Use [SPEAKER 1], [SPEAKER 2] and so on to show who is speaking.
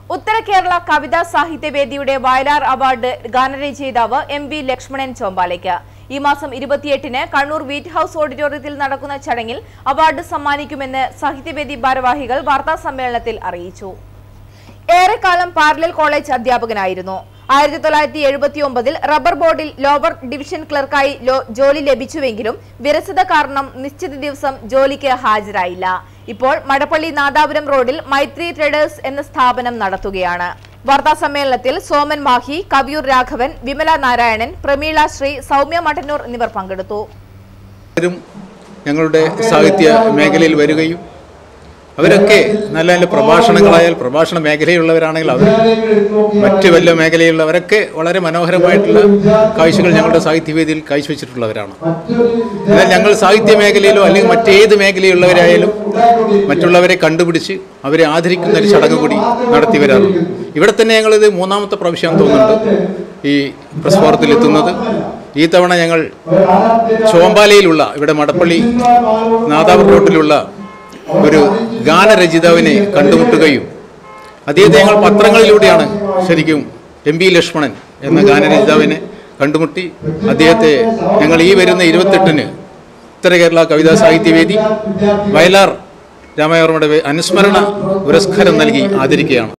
[SPEAKER 1] ഉത്തര കേരള കവിതാ സാഹിത്യവേദിയുടെ വയലാർ അവാർഡ് ഗാനരചയിതാവ് എം വി ലക്ഷ്മണൻ ചോമ്പാലയ്ക്ക് ഈ മാസം ഇരുപത്തിയെട്ടിന് കണ്ണൂർ വീറ്റ് ഹൌസ് ഓഡിറ്റോറിയത്തിൽ നടക്കുന്ന ചടങ്ങിൽ അവാർഡ് സമ്മാനിക്കുമെന്ന് സാഹിത്യവേദി ഭാരവാഹികൾ വാർത്താ സമ്മേളനത്തിൽ അറിയിച്ചു ഏറെക്കാലം പാരലൽ കോളേജ് അധ്യാപകനായിരുന്നു ആയിരത്തി തൊള്ളായിരത്തി എഴുപത്തി ഒമ്പതിൽ റബ്ബർ ബോർഡിൽ ലോവർ ഡിവിഷൻ ക്ലർക്കായി ലോ- ജോലി ലഭിച്ചുവെങ്കിലും വിരസത കാരണം നിശ്ചിത ദിവസം ജോലിക്ക് ഹാജരായില്ല ഇപ്പോൾ മടപ്പള്ളി നാദാപുരം റോഡിൽ മൈത്രി ട്രേഡേഴ്സ് എന്ന സ്ഥാപനം നടത്തുകയാണ് വാർത്താ സമ്മേളനത്തിൽ സോമൻ മാഹി കവിയൂർ രാഘവൻ വിമല നാരായണൻ പ്രമീള ശ്രീ സൗമ്യ മട്ടന്നൂർ എന്നിവർ പങ്കെടുത്തു
[SPEAKER 2] അവരും ഞങ്ങളുടെ സാഹിത്യ മേഖലയിൽ വരികയും അവരൊക്കെ നല്ല നല്ല പ്രഭാഷണങ്ങളായാൽ പ്രഭാഷണ മേഖലയുള്ളവരാണെങ്കിൽ അവർ മറ്റ് വല്ല മേഖലയുള്ളവരൊക്കെ വളരെ മനോഹരമായിട്ടുള്ള കാഴ്ചകൾ ഞങ്ങളുടെ സാഹിത്യവേദിയിൽ കാഴ്ചവെച്ചിട്ടുള്ളവരാണ് എന്നാൽ ഞങ്ങൾ സാഹിത്യ മേഖലയിലോ അല്ലെങ്കിൽ മറ്റേത് മേഖലയുള്ളവരായാലും മറ്റുള്ളവരെ കണ്ടുപിടിച്ച് അവരെ ആദരിക്കുന്ന ഒരു ചടങ്ങ് കൂടി നടത്തി വരാറുണ്ട് ഇവിടെ തന്നെ ഞങ്ങളിത് മൂന്നാമത്തെ പ്രാവശ്യം തോന്നുന്നുണ്ട് ഈ പ്രസ് ഫോറത്തിൽ എത്തുന്നത് ഈ തവണ ഞങ്ങൾ ചോമ്പാലയിലുള്ള ഇവിടെ മടപ്പള്ളി നാദാപുർ റോട്ടിലുള്ള ഒരു ഗാനരചയിതാവിനെ കണ്ടുമുട്ടുകയും അദ്ദേഹത്തെ ഞങ്ങൾ പത്രങ്ങളിലൂടെയാണ് ശരിക്കും എം പി ലക്ഷ്മണൻ എന്ന ഗാനരചയിതാവിനെ കണ്ടുമുട്ടി അദ്ദേഹത്തെ ഞങ്ങൾ ഈ വരുന്ന ഇരുപത്തെട്ടിന് ഉത്തര കേരള കവിതാ സാഹിത്യവേദി വയലാർ രാമവർമ്മയുടെ അനുസ്മരണ പുരസ്കാരം നൽകി ആദരിക്കുകയാണ്